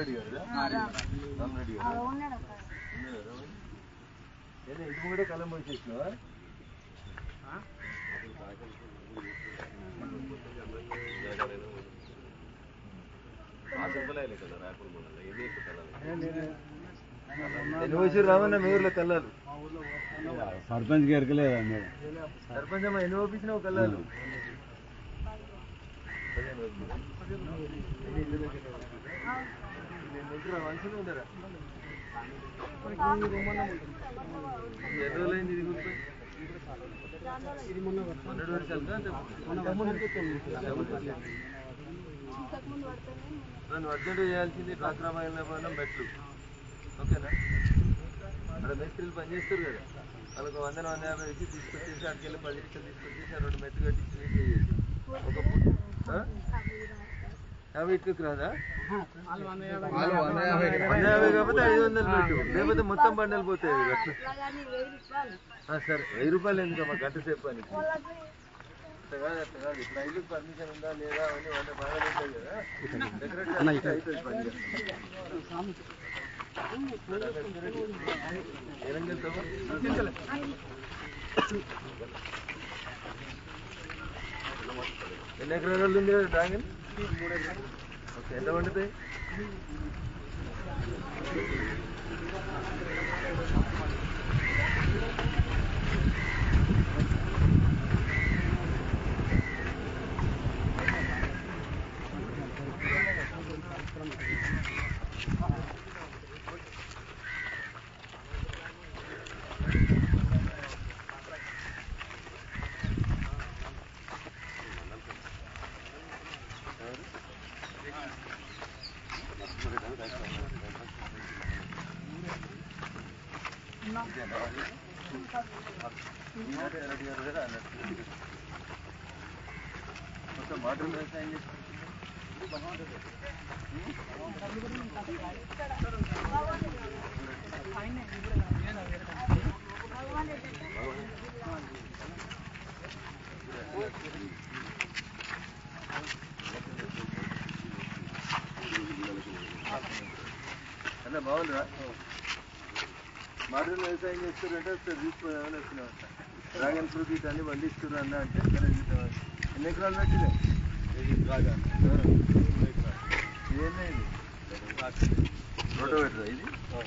రామరెడ్డి గారు రామరెడ్డి గారు ఉన్నారా? ఏదో ఇది కూడా కలం పోసేసినావా ఎన్ని పోసి రామన్న మీ ఊర్లో కల్లాలు సర్పంచ్ గారికి లేదా మేడం సర్పంచ్ అమ్మ ఎన్ని పంపించినావు కల్లాలు మంచిగా ఉండరా ఎన్ని రోజులైంది ఇది గుర్తు మొన్నటి వర్షాలుగా నన్ను అర్జెంట్ చేయాల్సింది డ్వాక్రామాయణం మెట్లు ఓకేనా అక్కడ మేస్త్రీలు పని చేస్తారు కదా వాళ్ళకి వందన వంద యాభై ఇచ్చి తీసుకొచ్చేసి అక్కడికి వెళ్ళి పది లక్షలు తీసుకొచ్చేసి ఆ రెండు మెట్లు కట్టించి నీట్ చేసేసి ఒక ఫుట్ ఆ? యాభై ఇటుకు రాదా వంద యాభై కాకపోతే ఐదు వందలు పెట్టు లేకపోతే మొత్తం బండలు పోతాయి ఇవి అట్లా ఆ, సరే వెయ్యి రూపాయలు ఎందుకమ్మా గంట సేపు అని అట్లా కాదు అట్లా కాదు ఇప్పుడు ఐదు పర్మిషన్ ఉందా లేదా అని వంద బాగా ఉంటాయి కదా డెకరేట్ అయిపోయింది పని ఏం చేస్తావు ఎన్ని ఎకరాలు ఉంది డ్రాగన్ ఓకే ఎంత పండుతాయి మొత్తం వాటర్ వ్యవసాయం చేస్తారు అన్న బాగుందిరా మాటలు వ్యవసాయం చేస్తారంటే ఒకసారి తీసుకుని వచ్చిన డ్రాగన్ ఫ్రూట్ ఇటు అన్ని పండిస్తున్నారు అన్న అంటే సరే ఇది ఎన్ని ఎకరాలు పెట్టినా ఇది డ్రాగన్ ఇదేనా ఇది రోటో పెట్టరా ఇది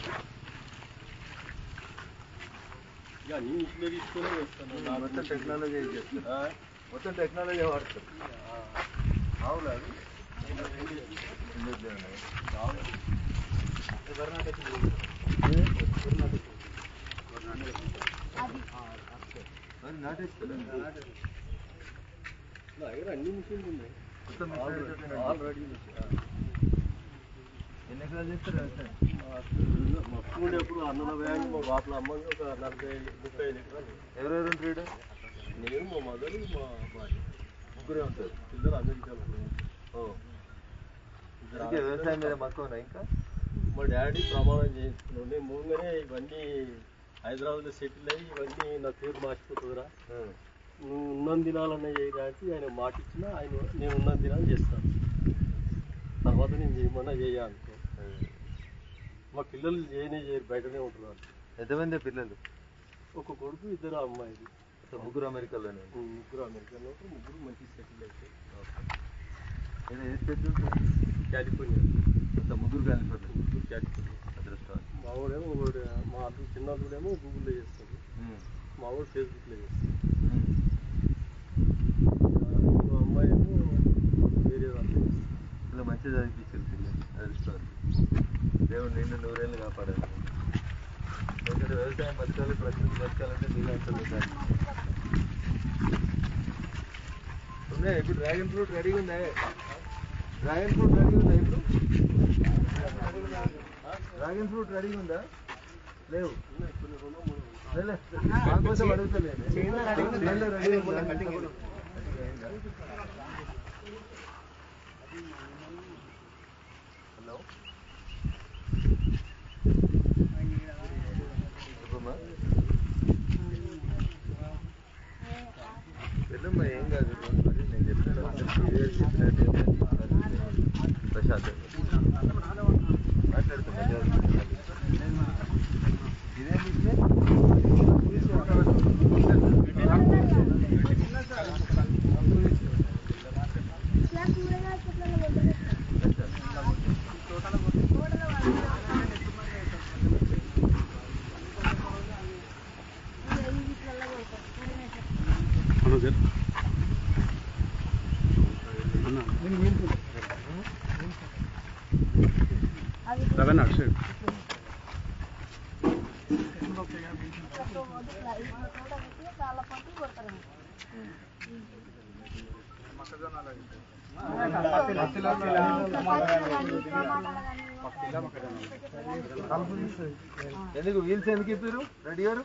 మొత్తం టెక్నాలజీ చేస్తారు మొత్తం టెక్నాలజీ వాడతారు అవునా అది అది నాటేస్తారు అన్ని మిషన్లు ఉన్నాయి మొత్తం ఆల్రెడీ ఎన్ని ఎకరాలు చేస్తారు వ్యవసాయం మస్తు ఉండేప్పుడు అన్నల వ్యాయామం మా బాపల అమ్మని ఒక నలభై ముప్పై ఐదు ఎకరాలు ఎవరెవరు ఉంటారు నేను మా మదరు మా భార్య ముగ్గురే ఉంటారు పిల్లలు అమెరికాలో ఓ అందుకే వ్యవసాయం మీద మక్కువనా ఇంకా మా డాడీ ప్రమాణం చేయించుకున్నాడు నేను మూడుగానే ఇవన్నీ హైదరాబాద్లో సెటిల్ అయ్యి ఇవన్నీ నా పేరు మార్చిపోతుందిరా నువ్వు ఉన్నంత దినాలన్నా చేయడానికి ఆయన మాట ఇచ్చినా ఆయన నేను ఉన్నంత దినాలు చేస్తాను తర్వాత నేను చేయమన్నా చేయ అనుకో మా పిల్లలు చేయనే చేయరు బయటనే ఉంటున్నారు ఎంతమంది పిల్లలు ఒక కొడుకు ఇద్దరు అమ్మాయిలు సో ముగ్గురు అమెరికాలోనే ఉన్నారు. ముగ్గురు అమెరికాలో ఉంటారు, ముగ్గురు మంచి సెటిల్ అయితే ఏదో ఏ స్టేట్ ఉంటుంది కాలిఫోర్నియా మొత్తం ముగ్గురు కలిపి ముగ్గురు కాలిఫోర్నియా అదృష్టం మా వాడేమో ఒకడు మా అల్లుడు చిన్న అల్లుడేమో గూగుల్లో చేస్తాడు మా వాడు ఫేస్బుక్లో చేస్తాడు ఇంకో అమ్మాయి ఏమో వేరే దాంట్లో చేస్తాడు ఇలా మంచిగా చదివించారు పిల్లలు అదృష్టం దేవుడు నిన్ను నూరేళ్ళు కాపాడాలి ఎందుకంటే వ్యవసాయం బతకాలి ప్రకృతి బతకాలంటే నీళ్ళంతా ఉండాలి ఉన్నాయి ఇప్పుడు డ్రాగన్ ఫ్రూట్ రెడీగా ఉందా డ్రాగన్ ఫ్రూట్ రెడీగా ఉందా ఇప్పుడు డ్రాగన్ ఫ్రూట్ రెడీగా ఉందా లేవు లేలే, మా కోసం అడుగుతలేదు చేనులో రెడీగా ఉందా? హలో చెప్పమ్మా వెళ్ళమ్మా ఏం కాదు మరి నేను చెప్పిన చెప్పినట్టు ఏం లేదు. ప్రశాంత్ ఎందుకు వీల్స్ ఎందుకు ఇప్పారు రెడీ గారు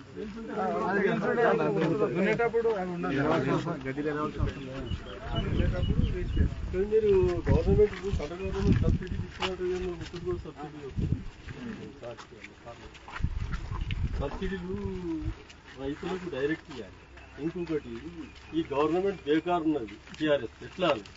కానీ మీరు గవర్నమెంట్ సెంట్రల్ గవర్నమెంట్ సబ్సిడీ ఇస్తున్నట్టు కానీ ఇప్పుడు కూడా సబ్సిడీ వస్తుంది సబ్సిడీలు రైతులకు డైరెక్ట్ ఇవ్వాలి ఇంకొకటి ఈ గవర్నమెంట్ బేకార్ ఉన్నది టీఆర్ఎస్ ఎట్లా అని?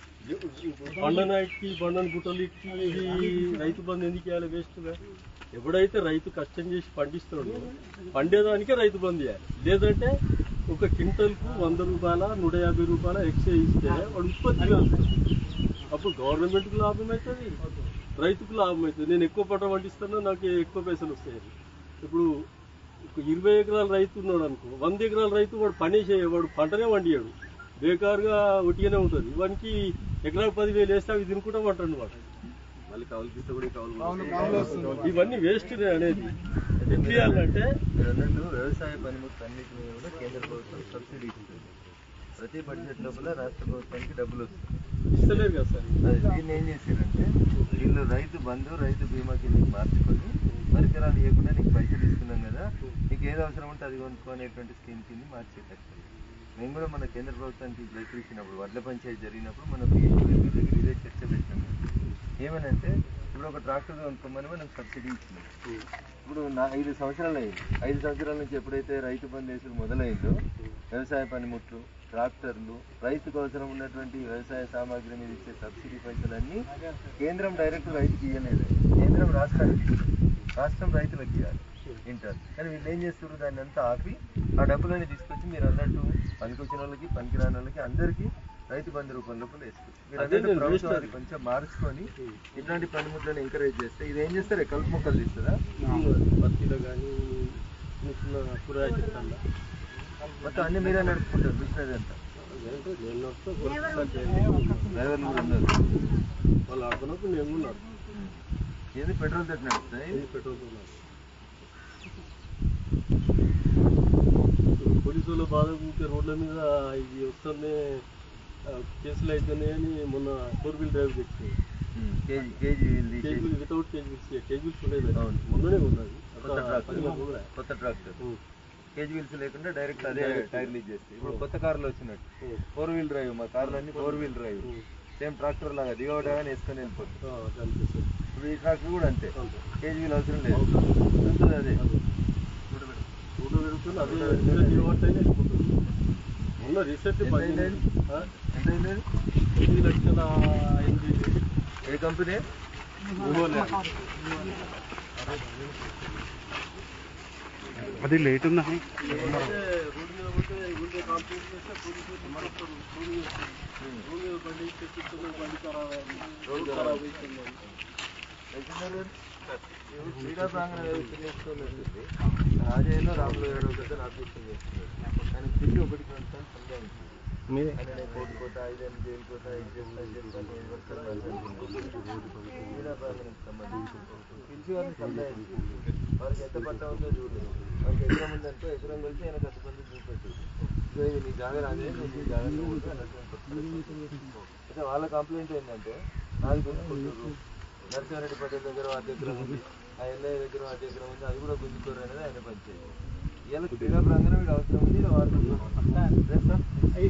పండనాటికి పండని గుట్టలు ఇచ్చి ఇది రైతు బంధు ఎందుకు ఇవ్వాలి వేస్ట్గా ఎప్పుడైతే రైతు కష్టం చేసి పండిస్తాడో పండేదానికే రైతు బంధు ఇవ్వాలి లేదంటే ఒక క్వింటల్కు వంద రూపాయల నూట యాభై రూపాయల ఎక్స్ట్రా ఇస్తే వాడు ఉత్పత్తి వస్తుంది అప్పుడు గవర్నమెంట్కి లాభం అవుతుంది రైతుకు లాభం అవుతుంది నేను ఎక్కువ పంట పండిస్తాను నాకు ఎక్కువ పైసలు వస్తాయి ఇప్పుడు ఒక ఇరవై ఎకరాల రైతు ఉన్నాడు అనుకో వంద ఎకరాల రైతు వాడు పని చేయవాడు పంటనే వండియాడు బేకారుగా ఒట్టిగానే ఉంటుంది వానికి ఎకరాకు పదివేలు వేస్తే అవి తినుకుంటాం అంటాడు వాడు మళ్ళీ కౌలు గిట్ట కూడా కౌలు ఇవన్నీ వేస్ట్ అనేది ఎట్లా చేయాలంటే మీరు అన్నట్టు వ్యవసాయ పనిముట్లు అన్నిటిని కూడా కేంద్ర ప్రభుత్వం సబ్సిడీ ఇస్తుంది ప్రతి బడ్జెట్ లోపల రాష్ట్ర ప్రభుత్వానికి డబ్బులు వస్తుంది ఇస్తలేరు కదా సార్ అది దీన్ని ఏం చేశారంటే వీళ్ళు రైతు బంధు రైతు బీమా కింద మార్చుకొని పరికరాలు ఇవ్వకుండా నీకు పైసలు ఇస్తున్నాం కదా నీకు ఏది అవసరం ఉంటే అది కొనుక్కో అనేటువంటి స్కీమ్ కింద మార్చేటట్టు మేము కూడా మన కేంద్ర ప్రభుత్వానికి లెటర్ ఇచ్చినప్పుడు వడ్ల పంచాయతీ జరిగినప్పుడు మన పిఎస్పీ దగ్గర ఇదే చర్చ పెట్టినాం ఏమనంటే ఇప్పుడు ఒక ట్రాక్టర్ కొనుక్కోమని మనం సబ్సిడీ ఇచ్చినాం ఇప్పుడు నా ఐదు సంవత్సరాలు అయింది ఐదు సంవత్సరాల నుంచి ఎప్పుడైతే రైతు బంధు వేసుడు మొదలైందో వ్యవసాయ పనిముట్లు ట్రాక్టర్లు రైతుకు అవసరం ఉన్నటువంటి వ్యవసాయ సామాగ్రి మీద ఇచ్చే సబ్సిడీ పైసలన్నీ కేంద్రం డైరెక్ట్ రైతుకి ఇవ్వలేదు కేంద్రం రాష్ట్రానికి ఇస్తుంది. రాష్ట్రం రైతులకు ఇవ్వాలి ఇంటర్ కానీ వీళ్ళు ఏం చేస్తారు దాన్ని అంతా ఆపి ఆ డబ్బులని తీసుకొచ్చి మీరు అన్నట్టు పనికొచ్చిన వాళ్ళకి పనికిరాని వాళ్ళకి అందరికీ రైతు బంధు రూపంలో వేస్తారు మీరు అదే అన్నట్టు నేను ప్రభుత్వం వేస్ట్ అది కొంచెం మార్చుకొని ఇట్లాంటి పనిముట్లను ఎంకరేజ్ చేస్తే ఇది ఏం చేస్తారు కలుపు మొక్కలు తీస్తుందా ఇది పత్తిలో కానీ చిన్న చిన్న కూరగాయ చెట్ల మొత్తం అన్ని మీరే నడుపుకుంటారు బిజినెస్ అంతా నేను నడుపుతా, కొరత చేయను. డ్రైవర్లు కూడా ఉన్నారు వాళ్ళు ఆడుతున్నప్పుడు నేను కూడా నడుపుతా. ఏది పెట్రోల్ తోటి నడుస్తాయి ఇది పెట్రోల్ తో నడుపుతా. పోలీసు వాళ్ళ బాధ ఊరికే రోడ్ల మీద ఇది వస్తుంది ఆ, కేసులు అయితేనే అని మొన్న ఫోర్ వీల్ డ్రైవ్ తెచ్చింది కేజీ కేజీ వీల్ది cage without cage wheels cage wheels ఉండేది అవును. మొన్ననే ఉన్నది కొత్త పది మంది ట్రాక్టర్ కూడా. కొత్త ట్రాక్టర్ ఉం. కేజీ వీల్స్ లేకుండా డైరెక్ట్ అదే టైర్లు ఇచ్చేస్తాయి ఇప్పుడు కొత్త కార్లు వచ్చినట్టు ఉం. ఫోర్ వీల్ డ్రైవ్ మా కార్లు అన్ని ఫోర్ వీల్ డ్రైవ్ ఉం. సేమ్ ట్రాక్టర్ లాగా దిగవడాగానే వేసుకొని వెళ్ళిపోతుంది ఆ, అది అనిపిస్తుంది. ఇప్పుడు ఈ ట్రాక్టర్ కూడా అంతే అంతే. కేజీ వీల్ అవసరం లేదు ఉంటుంది అదే ఫోటో పెడుతుంది అదే ఇంకా దిగబట్టే వెళ్ళిపోతుంది మొన్న రీసెంట్ ఎంత అయింది? ఎంత అయింది అది? ఎనిమిది లక్షల ఎనిమిది వేలు. ఏ కంపెనీ అది లేట్ ఉందా అయితే రోడ్డు మీద పోతే ఊరికే కంప్లైంట్ చేస్తే పోలీసులు తీసుకొస్తారు. రోడ్డు మీద రోడ్డు మీద బండి తెచ్చిస్తున్నారు, బండి ఖరాబ్ అయింది. రోడ్డు ఖరాబ్ అవుతుంది క్రీడా ప్రాంగణ వ్యవస్థ నేర్చుకున్నట్టుంది రాజయ్యలో రాములు ఏడో కదా అధ్యక్షం చేస్తున్నారు ఆయన తిరిగి ఒకటి రెండు సార్లు సంజాయించారు మీదే ఆయన నేను కోర్టు కోట ఐదేళ్ళు జైలు కోట ఇది చేస్తా ఇది చేస్తా అని ఏడు వర్షాలు మాట్లాడుతున్నారు. క్రీడా ప్రాంగణానికి సంబంధించి పిలిచి వారిని సంజాయించారు వారికి ఎంత పట్ట ఉందో చూడలేదు వారికి ఎకరం ఉందంటే ఎకరం కలిసి ఆయన గత మంది చూపెట్టారు ఇదిగో ఇది నీ జాగా రాదే నువ్వు నీ జాగ్రత్త ఉండు అన్నటువంటి పరిస్థితి. అయితే వాళ్ళ కంప్లైంట్ ఏంటంటే నాకు గుంజుకుంటారు నరసింహారెడ్డి పటేల్ దగ్గర వాటి దగ్గర ఉంది ఆ ఎల్ఐ దగ్గర వాటి దగ్గర ఉంది అది కూడా గుంజుకోరు అనేది ఆయన పంచాయతీ ఇవాళ క్రీడా ప్రాంగణం వీడు అవసరం ఉంది ఇలా వాడుకుంటున్నాం రేపు సార్?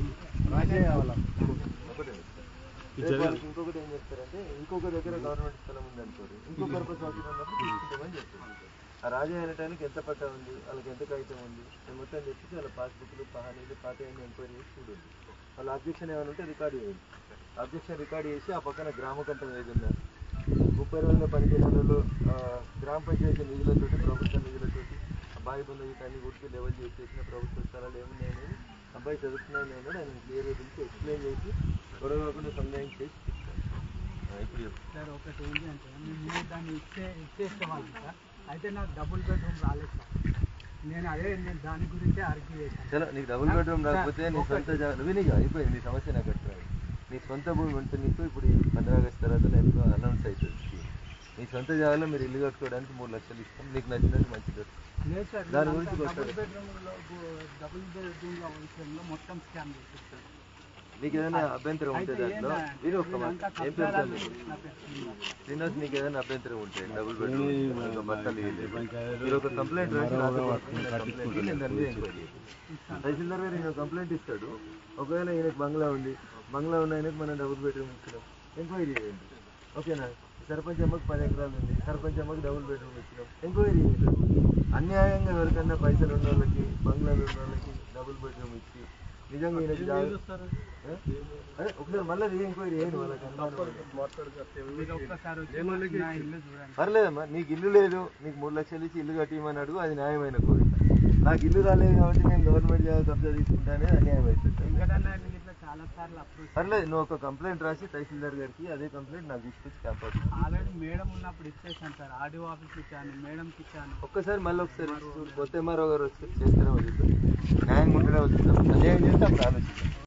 ఒకటే రేపు వాళ్ళకి ఇంకొకటి ఏం చెప్తారంటే ఇంకొక దగ్గర గవర్నమెంట్ స్థలం ఉంది అనుకోరు ఇంకో పర్పస్ అవసరం ఉన్నప్పుడు తీసుకుంటామని చెప్తారు ఆ రాజా అనటానికి ఎంత పట్టా ఉంది వాళ్ళకి ఎంత కాగితం ఉంది నేను మొత్తం తెచ్చి వాళ్ళ పాస్బుక్లు పహానీలు పాత ఎంక్వైరీ చేసి చూడండి వాళ్ళ అబ్జెక్షన్ ఏమైనా ఉంటే రికార్డ్ చేయండి అబ్జెక్షన్ రికార్డ్ చేసి ఆ పక్కన గ్రామ కంఠం ఏదన్నా ముప్పై రోజుల పనిహేను నెలలు ఆ, గ్రామ పంచాయతీ నిధులతోటి ప్రభుత్వ నిధులతోటి అబ్బాయి బంధు అన్ని గుర్తు లెవెల్ చేసేసిన ప్రభుత్వ స్థలాలు ఏమున్నాయని అబ్బాయి చదువుతున్నాయని ఉన్నాడు ఆయన క్లియర్గా పిలిచి ఎక్స్ప్లెయిన్ చేసి గొడవ కాకుండా సందేహం చేసి ఇస్తాను. ఆ, ఇప్పుడు చెప్పు. సార్ ఒకటి ఏంటి అంటే మేము దాన్ని ఇచ్చే ఇచ్చేస్తే వాళ్ళకి సార్ అయితే నాకు డబుల్ బెడ్రూమ్ రాలేదు సార్ నేను అదే నేను దాని గురించే ఆర్గ్యూ చేశాను చలో నీకు డబుల్ బెడ్రూమ్ రాకపోతే నీ సొంత జాగా నువ్వు నీకు అయిపోయింది నీ సమస్య నాకు అర్థమైంది నీ సొంత భూమి ఉంటే నీకు ఇప్పుడు ఈ పంద్రా ఆగస్ట్ తర్వాత ఎప్పుడో అనౌన్స్ అవుతుంది మీ సొంత జాగాలో మీరు ఇల్లు కట్టుకోవడానికి మూడు లక్షలు ఇస్తాం నీకు నచ్చినట్టు మంచిది లేదు సార్ దాని వీళ్ళంతా గురించి డబుల్ కొట్లాడు. బెడ్రూమ్లో డబుల్ బెడ్రూమ్లో విషయంలో మొత్తం స్కామ్ చేసేస్తారు నీకు ఏదైనా అభ్యంతరం ఉంటే అయితే దాంట్లో ఏంటంటే మీరు ఒక్క మాట వీళ్ళంతా ఏం పేరు కబ్జాలు సార్ నా పేరు శ్రీనివాస్. శ్రీనివాస్ నీకు ఏదైనా అభ్యంతరం ఉంటే డబుల్ బెడ్రూమ్ బట్టలు ఇవ్వలేదు. మీరు ఒక కంప్లైంట్ రాసి నాకు పంపించిన కంప్లైంట్ నేను దాని మీద ఎంక్వైరీ చేస్తాను. తహసీల్దార్ గారు ఈయన కంప్లైంట్ ఇస్తాడు ఒకవేళ ఈయనకు బంగ్లా ఉంది బంగ్లా ఉన్న ఆయనకు మనం డబుల్ బెడ్రూమ్ ఇచ్చినాం ఎంక్వైరీ చేయండి ఓకేనా సర్పంచ్ అమ్మకి పది ఎకరాలు ఉంది సర్పంచ్ అమ్మకి డబుల్ బెడ్రూమ్ ఇచ్చినాం ఎంక్వైరీ చేయండి అన్యాయంగా ఎవరికన్నా పైసలు ఉన్న వాళ్ళకి బంగ్లాలు ఉన్న వాళ్ళకి డబుల్ బెడ్రూమ్ ఇచ్చి నిజంగా ఈయనకి జాగా- ఏ? అదే ఒకసారి మళ్ళీ రీ ఎంక్వైరీ చేయండి వాళ్ళకి అనుమానం ఉంటే. మీరు ఒక్కసారి వచ్చి నా ఇల్లు చూడండి పర్లేదమ్మా నీకు ఇల్లు లేదు నీకు మూడు లక్షలు ఇచ్చి ఇల్లు కట్టిమని అడుగు అది న్యాయమైన కోరిక నాకు ఇల్లు రాలేదు కాబట్టి నేను గవర్నమెంట్ జాగా కబ్జా తీసుకుంటానే అన్యాయం అవుతుంది వెంకటన్న ఇట్లా చాలా సార్లు అప్రోచ్ పర్లేదు నువ్వు ఒక కంప్లైంట్ రాసి తహసీల్దార్ గారికి అదే కంప్లైంట్ నాకు తీసుకొచ్చి క్యాంపస్ ఆల్రెడీ మేడం ఉన్నప్పుడు ఇచ్చేసాను సార్ ఆడియో ఆఫీస్ ఇచ్చాను మేడంకి ఇచ్చాను ఒక్కసారి మళ్ళీ ఒకసారి చూడు. కొత్త ఎంఆర్ఓ గారు వచ్చి చేస్తేనే వదులుతుంది న్యాయంగా ఉంటేనే వదులుతాం అన్యాయం చేస్తే అప్పుడు ఆలోచిస్తాం